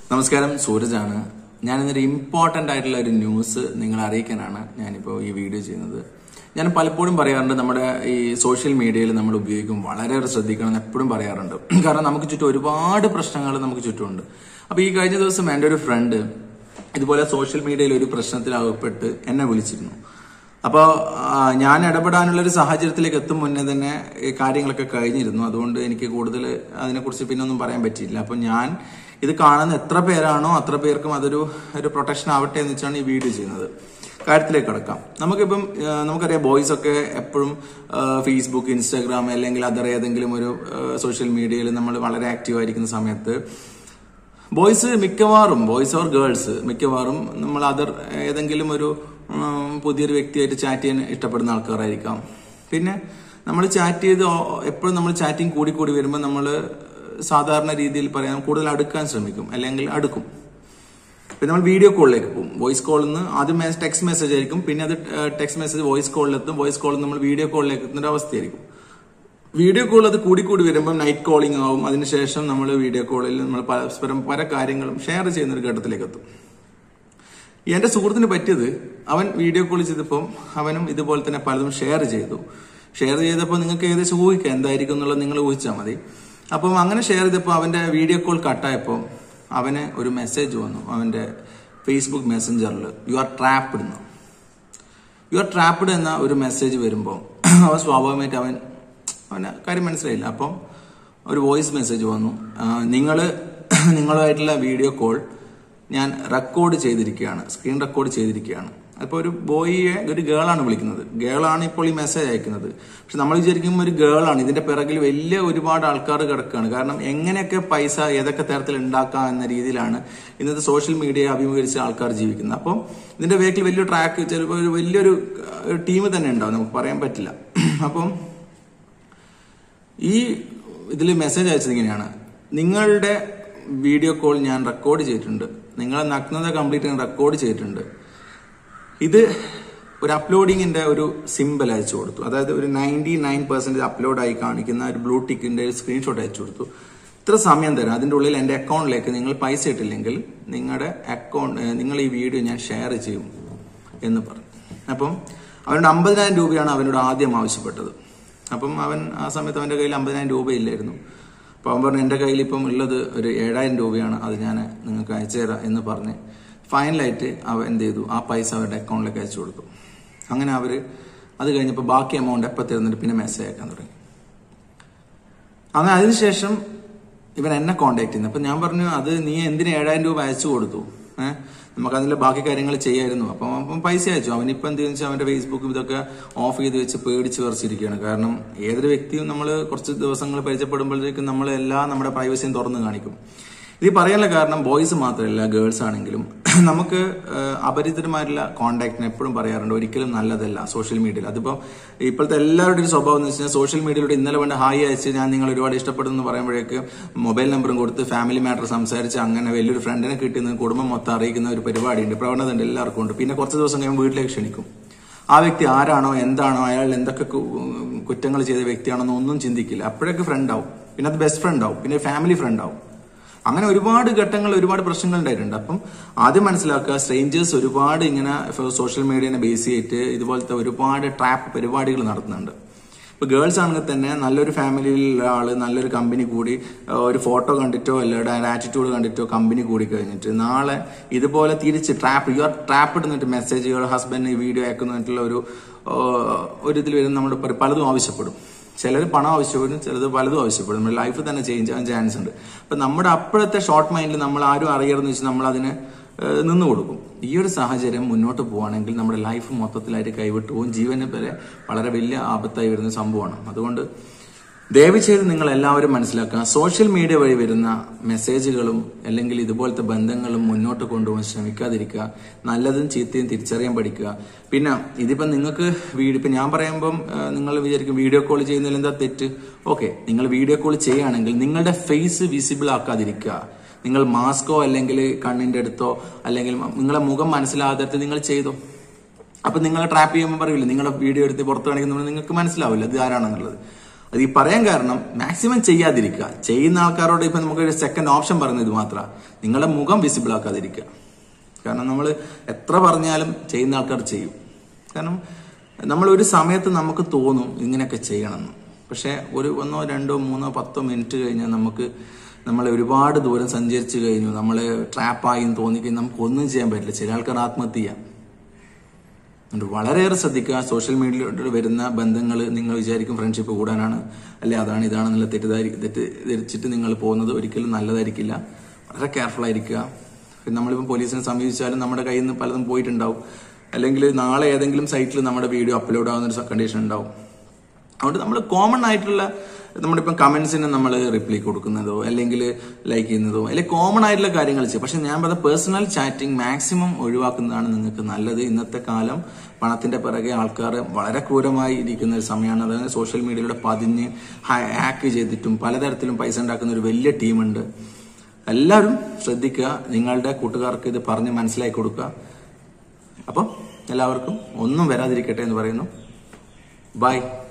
നമസ്കാരം സൂരജാണ് ഞാൻ ഇന്നൊരു ഇമ്പോർട്ടന്റ് ആയിട്ടുള്ള ഒരു ന്യൂസ് നിങ്ങളെ അറിയിക്കാനാണ് ഞാനിപ്പോൾ ഈ വീഡിയോ ചെയ്യുന്നത് ഞാൻ പലപ്പോഴും പറയാറുണ്ട് നമ്മുടെ ഈ സോഷ്യൽ മീഡിയയിൽ നമ്മൾ ഉപയോഗിക്കും വളരെയേറെ ശ്രദ്ധിക്കണം എന്ന് എപ്പോഴും പറയാറുണ്ട് കാരണം നമുക്ക് ചുറ്റും ഒരുപാട് പ്രശ്നങ്ങൾ നമുക്ക് ചുറ്റുമുണ്ട് അപ്പൊ ഈ കഴിഞ്ഞ ദിവസം എൻ്റെ ഒരു ഫ്രണ്ട് ഇതുപോലെ സോഷ്യൽ മീഡിയയിൽ ഒരു പ്രശ്നത്തിൽ അകപ്പെട്ട് എന്നെ വിളിച്ചിരുന്നു അപ്പോൾ ഞാൻ ഇടപെടാനുള്ള ഒരു സാഹചര്യത്തിലേക്ക് എത്തും മുന്നേ തന്നെ ഈ കാര്യങ്ങളൊക്കെ കഴിഞ്ഞിരുന്നു അതുകൊണ്ട് എനിക്ക് കൂടുതൽ അതിനെക്കുറിച്ച് പിന്നെ ഒന്നും പറയാൻ പറ്റിയില്ല അപ്പോൾ ഞാൻ ഇത് കാണുന്ന എത്ര പേരാണോ അത്ര പേർക്കും അതൊരു ഒരു പ്രൊട്ടക്ഷൻ ആവട്ടെ എന്ന് വെച്ചാണ് ഈ വീഡിയോ ചെയ്യുന്നത് കാര്യത്തിലേക്ക് കിടക്കാം നമുക്കിപ്പം ആ, നമുക്കറിയാം ബോയ്സ് ഒക്കെ എപ്പോഴും ഫേസ്ബുക്ക് ഇൻസ്റ്റാഗ്രാം അല്ലെങ്കിൽ അതർ ഏതെങ്കിലും ഒരു സോഷ്യൽ മീഡിയയിൽ നമ്മൾ വളരെ ആക്റ്റീവ് ആയിരിക്കുന്ന സമയത്ത് ബോയ്സ് മിക്കവാറും ബോയ്സ് ഓർ ഗേൾസ് മിക്കവാറും നമ്മൾ അതർ ഏതെങ്കിലും ഒരു ഉം, പുതിയൊരു വ്യക്തിയായിട്ട് ചാറ്റ് ചെയ്യാൻ ഇഷ്ടപ്പെടുന്ന ആൾക്കാരായിരിക്കാം പിന്നെ നമ്മൾ ചാറ്റ് ചെയ്ത് എപ്പോഴും നമ്മൾ ചാറ്റിംഗ് കൂടി കൂടി വരുമ്പോൾ നമ്മൾ സാധാരണ രീതിയിൽ പറയാൻ കൂടുതൽ അടുക്കാൻ ശ്രമിക്കും അല്ലെങ്കിൽ അടുക്കും പിന്നെ നമ്മൾ വീഡിയോ കോളിലേക്ക് പോകും വോയിസ് കോളിൽ നിന്ന് ആദ്യം ടെക്സ്റ്റ് മെസ്സേജ് ആയിരിക്കും പിന്നെ അത് ടെക്സ്റ്റ് മെസ്സേജ് വോയിസ് കോളിലെത്തും വോയിസ് കോളിൽ നമ്മൾ വീഡിയോ കോളിലേക്ക് എത്തുന്ന ഒരു അവസ്ഥയായിരിക്കും വീഡിയോ കോൾ അത് കൂടി കൂടി വരുമ്പോൾ നൈറ്റ് കോളിംഗ് ആവും അതിനുശേഷം നമ്മൾ വീഡിയോ കോളിൽ നമ്മൾ പരസ്പരം പല കാര്യങ്ങളും ഷെയർ ചെയ്യുന്ന ഒരു ഘട്ടത്തിലേക്ക് എത്തും എന്റെ സുഹൃത്തിന് പറ്റിയത് അവൻ വീഡിയോ കോൾ ചെയ്തപ്പോൾ അവനും ഇതുപോലെ തന്നെ പലതും ഷെയർ ചെയ്തു ഷെയർ ചെയ്തപ്പോൾ നിങ്ങൾക്ക് ഏകദേശം ഊഹിക്കാം എന്തായിരിക്കും എന്നുള്ളത് നിങ്ങൾ ഊഹിച്ചാൽ മതി അപ്പം അങ്ങനെ ഷെയർ ചെയ്തപ്പോൾ അവന്റെ വീഡിയോ കോൾ കട്ടായപ്പോൾ അവന് ഒരു മെസ്സേജ് വന്നു അവന്റെ ഫേസ്ബുക്ക് മെസ്സഞ്ചറിൽ യു ആർ ട്രാപ്ഡ് എന്ന് യു ആർ ട്രാപ്ഡ് എന്ന ഒരു മെസ്സേജ് വരുമ്പോൾ അവൻ സ്വാഭാവികമായിട്ട് അവൻ അവന് കാര്യം മനസ്സിലായില്ല അപ്പം ഒരു വോയിസ് മെസ്സേജ് വന്നു നിങ്ങൾ നിങ്ങളുമായിട്ടുള്ള വീഡിയോ കോൾ ഞാൻ റെക്കോർഡ് ചെയ്തിരിക്കുകയാണ് സ്ക്രീൻ റെക്കോർഡ് ചെയ്തിരിക്കുകയാണ് അപ്പോൾ ഒരു ബോയിയെ ഒരു ഗേളാണ് വിളിക്കുന്നത് ഗേളാണ് ഇപ്പോൾ ഈ മെസ്സേജ് അയക്കുന്നത് പക്ഷെ നമ്മൾ വിചാരിക്കുമ്പോൾ ഒരു ഗേളാണ് ഇതിന്റെ പിറകിൽ വലിയ ഒരുപാട് ആൾക്കാർ കിടക്കുകയാണ് കാരണം എങ്ങനെയൊക്കെ പൈസ ഏതൊക്കെ തരത്തിൽ ഉണ്ടാക്കാം എന്ന രീതിയിലാണ് ഇന്നത്തെ സോഷ്യൽ മീഡിയ അഭിമുഖീകരിച്ച ആൾക്കാർ ജീവിക്കുന്നത് അപ്പം ഇതിന്റെ വേക്കിൽ വലിയൊരു ട്രാക്ക് ചിലപ്പോൾ ഒരു വലിയൊരു ടീം തന്നെ ഉണ്ടാവും നമുക്ക് പറയാൻ പറ്റില്ല അപ്പം ഈ ഇതിൽ മെസ്സേജ് അയച്ചത് ഇങ്ങനെയാണ് നിങ്ങളുടെ വീഡിയോ കോൾ ഞാൻ റെക്കോർഡ് ചെയ്തിട്ടുണ്ട് നിങ്ങളെ നഗ്നത കംപ്ലീറ്റ് ഞാൻ റെക്കോർഡ് ചെയ്തിട്ടുണ്ട് ഇത് ഒരു അപ്ലോഡിങ്ങിന്റെ ഒരു സിമ്പിൾ അയച്ചു കൊടുത്തു അതായത് ഒരു നയൻറ്റി നയൻ പെർസെന്റേജ് അപ്ലോഡ് ആയി കാണിക്കുന്ന ഒരു ബ്ലൂ ടിക്കിന്റെ സ്ക്രീൻഷോട്ട് അയച്ചു കൊടുത്തു ഇത്ര സമയം തരാം അതിന്റെ ഉള്ളിൽ എന്റെ അക്കൗണ്ടിലേക്ക് നിങ്ങൾ പൈസ ഇട്ടില്ലെങ്കിൽ നിങ്ങളുടെ അക്കൗണ്ട് നിങ്ങൾ ഈ വീഡിയോ ഞാൻ ഷെയർ ചെയ്യും എന്ന് പറഞ്ഞു അപ്പം അവനോട് അമ്പതിനായിരം രൂപയാണ് അവനോട് ആദ്യം ആവശ്യപ്പെട്ടത് അപ്പം അവൻ ആ സമയത്ത് അവന്റെ കയ്യിൽ അമ്പതിനായിരം രൂപയില്ലായിരുന്നു അപ്പൊ അവൻ പറഞ്ഞു എന്റെ കയ്യിൽ ഇപ്പം ഉള്ളത് ഒരു ഏഴായിരം രൂപയാണ് അത് ഞാൻ നിങ്ങൾക്ക് അയച്ചു തരാം എന്ന് പറഞ്ഞ് ഫൈനലായിട്ട് അവൻ എന്ത് ചെയ്തു ആ പൈസ അവരുടെ അക്കൗണ്ടിലേക്ക് അയച്ചു കൊടുത്തു അങ്ങനെ അവര് അത് കഴിഞ്ഞപ്പോൾ ബാക്കി എമൗണ്ട് എപ്പോൾ തരുന്നിട്ട് പിന്നെ മെസ്സേജ് അയക്കാൻ തുടങ്ങി അങ്ങനെ അതിനുശേഷം ഇവൻ എന്നെ കോണ്ടാക്ട് ചെയ്യുന്നു അപ്പൊ ഞാൻ പറഞ്ഞു അത് നീ എന്തിന് ഏഴായിരം രൂപ അയച്ചു കൊടുത്തു ഏഹ് നമുക്ക് അതിന്റെ ബാക്കി കാര്യങ്ങൾ ചെയ്യായിരുന്നു അപ്പം അപ്പം പൈസ അയച്ചു അവനിപ്പോ എന്ത് വെച്ചാൽ അവന്റെ ഫേസ്ബുക്കും ഇതൊക്കെ ഓഫ് ചെയ്ത് വെച്ച് പേടിച്ച് വരച്ചിരിക്കുകയാണ് കാരണം ഏതൊരു വ്യക്തിയും നമ്മൾ കുറച്ച് ദിവസങ്ങൾ പരിചയപ്പെടുമ്പോഴത്തേക്കും നമ്മൾ എല്ലാ നമ്മുടെ പ്രൈവസിയും തുറന്നു കാണിക്കും ഇത് പറയാനുള്ള കാരണം ബോയ്സ് മാത്രമല്ല ഗേൾസ് ആണെങ്കിലും നമുക്ക് ഏഹ്, അപരിചിതമായിട്ടുള്ള കോണ്ടാക്ടിന് എപ്പോഴും പറയാറുണ്ട് ഒരിക്കലും നല്ലതല്ല സോഷ്യൽ മീഡിയയിൽ അതിപ്പോ ഇപ്പോഴത്തെ എല്ലാവരുടെ ഒരു സ്വഭാവം എന്ന് വെച്ചാൽ സോഷ്യൽ മീഡിയയിലൂടെ ഇന്നലെ വേണ്ട ഹായ് അയച്ച് ഞാൻ നിങ്ങൾ ഒരുപാട് ഇഷ്ടപ്പെടുന്നു എന്ന് പറയുമ്പോഴേക്ക് മൊബൈൽ നമ്പറും കൊടുത്ത് ഫാമിലി മാറ്റർ സംസാരിച്ച് അങ്ങനെ വലിയൊരു ഫ്രണ്ടിനെ കിട്ടുന്ന കുടുംബം മൊത്തം അറിയിക്കുന്ന ഒരു പരിപാടിയുണ്ട് പ്രവണത ഉണ്ട് എല്ലാവർക്കും ഉണ്ട് പിന്നെ കുറച്ച് ദിവസം കഴിയുമ്പോൾ വീട്ടിലേക്ക് ക്ഷണിക്കും ആ വ്യക്തി ആരാണോ എന്താണോ അയാൾ എന്തൊക്കെ കു- കുറ്റങ്ങൾ ചെയ്ത വ്യക്തിയാണോ എന്നൊന്നും ചിന്തിക്കില്ല അപ്പോഴൊക്കെ ഫ്രണ്ട് ആവും പിന്നെ അത് ബെസ്റ്റ് ഫ്രണ്ട് ആവും പിന്നെ ഫാമിലി ഫ്രണ്ട് ആവും അങ്ങനെ ഒരുപാട് ഘട്ടങ്ങൾ ഒരുപാട് പ്രശ്നങ്ങൾ ഉണ്ടായിട്ടുണ്ട് അപ്പം ആദ്യം മനസ്സിലാക്കുക സ്ട്രേഞ്ചേഴ്സ് ഒരുപാട് ഇങ്ങനെ സോഷ്യൽ മീഡിയനെ ബേസ് ചെയ്തിട്ട് ഇതുപോലത്തെ ഒരുപാട് ട്രാപ്പ് പരിപാടികൾ നടത്തുന്നുണ്ട് ഇപ്പൊ ഗേൾസ് ആണെങ്കിൽ തന്നെ നല്ലൊരു ഫാമിലിയിലുള്ള ആള് നല്ലൊരു കമ്പനി കൂടി ഏഹ്, ഒരു ഫോട്ടോ കണ്ടിട്ടോ അല്ല ആറ്റിറ്റ്യൂഡ് കണ്ടിട്ടോ കമ്പനി കൂടി കഴിഞ്ഞിട്ട് നാളെ ഇതുപോലെ തിരിച്ച് ട്രാപ്പ് യു ആർ ട്രാപ്പ് ഇടുന്നിട്ട് മെസ്സേജുകൾ ഹസ്ബൻഡ് വീഡിയോ അയക്കുന്നിട്ടുള്ള ഒരു ഏഹ്, ഒരു ഇതിൽ വരുന്ന നമ്മൾ പല- പലതും ആവശ്യപ്പെടും ചിലർ പണം ആവശ്യപ്പെടും ചിലത് പലതും ആവശ്യപ്പെടും നമ്മുടെ ലൈഫ് തന്നെ ചേഞ്ച് ആവാൻ ചാൻസ് ഉണ്ട് അപ്പൊ നമ്മുടെ അപ്പോഴത്തെ ഷോർട്ട് മൈൻഡിൽ നമ്മൾ ആരും അറിയരുതെന്ന് വെച്ചാൽ നമ്മൾ അതിന് ഏഹ്, നിന്ന് കൊടുക്കും ഈ ഒരു സാഹചര്യം മുന്നോട്ട് പോവുകയാണെങ്കിൽ നമ്മുടെ ലൈഫ് മൊത്തത്തിലായിട്ട് കൈവിട്ടു പോകും ജീവന് വരെ വളരെ വലിയ ആപത്തായി വരുന്ന സംഭവമാണ് അതുകൊണ്ട് ദയവ് ചെയ്ത് നിങ്ങൾ എല്ലാവരും മനസ്സിലാക്കുക സോഷ്യൽ മീഡിയ വഴി വരുന്ന മെസ്സേജുകളും അല്ലെങ്കിൽ ഇതുപോലത്തെ ബന്ധങ്ങളും മുന്നോട്ട് കൊണ്ടുപോകാൻ ശ്രമിക്കാതിരിക്കുക നല്ലതും ചീത്തയും തിരിച്ചറിയാൻ പഠിക്കുക പിന്നെ ഇതിപ്പം നിങ്ങൾക്ക് വീഡിയോ ഇപ്പം ഞാൻ പറയുമ്പം ആ, നിങ്ങൾ വിചാരിക്കും വീഡിയോ കോൾ ചെയ്യുന്നതിൽ എന്താ തെറ്റ് ഓക്കെ നിങ്ങൾ വീഡിയോ കോൾ ചെയ്യുകയാണെങ്കിൽ നിങ്ങളുടെ ഫേസ് വിസിബിൾ ആക്കാതിരിക്കുക നിങ്ങൾ മാസ്കോ അല്ലെങ്കിൽ കണ്ണിന്റെ അടുത്തോ അല്ലെങ്കിൽ നിങ്ങളെ മുഖം മനസ്സിലാകാത്ത നിങ്ങൾ ചെയ്തോ അപ്പൊ നിങ്ങൾ ട്രാപ്പ് ചെയ്യുമ്പോൾ പറയില്ല നിങ്ങളുടെ വീഡിയോ എടുത്ത് പുറത്ത് കാണിക്കുമ്പോൾ നിങ്ങൾക്ക് മനസ്സിലാവില്ല ഇത് ആരാണെന്നുള്ളത് അത് ഈ പറയാൻ കാരണം മാക്സിമം ചെയ്യാതിരിക്കുക ചെയ്യുന്ന ആൾക്കാരോട് ഇപ്പൊ നമുക്ക് ഒരു സെക്കൻഡ് ഓപ്ഷൻ പറയുന്നത് ഇത് മാത്രമാണ് നിങ്ങളുടെ മുഖം വിസിബിൾ ആക്കാതിരിക്കുക കാരണം നമ്മൾ എത്ര പറഞ്ഞാലും ചെയ്യുന്ന ആൾക്കാർ ചെയ്യും കാരണം നമ്മൾ ഒരു സമയത്ത് നമുക്ക് തോന്നും ഇങ്ങനെയൊക്കെ ചെയ്യണമെന്ന് പക്ഷെ ഒരു ഒന്നോ രണ്ടോ മൂന്നോ പത്തോ മിനിറ്റ് കഴിഞ്ഞാൽ നമുക്ക് നമ്മൾ ഒരുപാട് ദൂരം സഞ്ചരിച്ചു കഴിഞ്ഞു നമ്മൾ ട്രാപ്പായി എന്ന് തോന്നിക്കഴിഞ്ഞാൽ നമുക്ക് ഒന്നും ചെയ്യാൻ പറ്റില്ല ചില ആൾക്കാർ ആത്മഹത്യ ചെയ്യാം അതുകൊണ്ട് വളരെയേറെ ശ്രദ്ധിക്കുക സോഷ്യൽ മീഡിയയിലൂടെ വരുന്ന ബന്ധങ്ങൾ നിങ്ങൾ വിചാരിക്കും ഫ്രണ്ട്ഷിപ്പ് കൂടാനാണ് അല്ലെ അതാണ് ഇതാണെന്നുള്ള തെറ്റിദ്ധാരി തെറ്റിദ്ധരിച്ചിട്ട് നിങ്ങൾ പോകുന്നത് ഒരിക്കലും നല്ലതായിരിക്കില്ല വളരെ കെയർഫുൾ ആയിരിക്കുക പിന്നെ നമ്മളിപ്പോൾ പോലീസിനെ സമീപിച്ചാലും നമ്മുടെ കയ്യിൽ നിന്ന് പലതും പോയിട്ടുണ്ടാവും അല്ലെങ്കിൽ നാളെ ഏതെങ്കിലും സൈറ്റിൽ നമ്മുടെ വീഡിയോ അപ്ലോഡ് ആവുന്ന ഒരു കണ്ടീഷൻ ഉണ്ടാവും അതുകൊണ്ട് നമ്മൾ കോമൺ ആയിട്ടുള്ള നമ്മളിപ്പം കമന്റ്സിന് നമ്മൾ റിപ്ലൈ കൊടുക്കുന്നതോ അല്ലെങ്കിൽ ലൈക്ക് ചെയ്യുന്നതോ അല്ലെങ്കിൽ കോമൺ ആയിട്ടുള്ള കാര്യങ്ങൾ ചെയ്യും പക്ഷെ ഞാൻ പറഞ്ഞ പേഴ്സണൽ ചാറ്റിംഗ് മാക്സിമം ഒഴിവാക്കുന്നതാണ് നിങ്ങൾക്ക് നല്ലത് ഇന്നത്തെ കാലം പണത്തിന്റെ പിറകെ ആൾക്കാർ വളരെ ക്രൂരമായി ഇരിക്കുന്ന ഒരു സമയമാണ് അതായത് സോഷ്യൽ മീഡിയയിലൂടെ പതിഞ്ഞ് ഹാക്ക് ചെയ്തിട്ടും പലതരത്തിലും പൈസ ഉണ്ടാക്കുന്ന ഒരു വലിയ ടീമുണ്ട് എല്ലാവരും ശ്രദ്ധിക്കുക നിങ്ങളുടെ കൂട്ടുകാർക്ക് ഇത് പറഞ്ഞ് മനസ്സിലാക്കി കൊടുക്കുക അപ്പം എല്ലാവർക്കും ഒന്നും വരാതിരിക്കട്ടെ എന്ന് പറയുന്നു ബൈ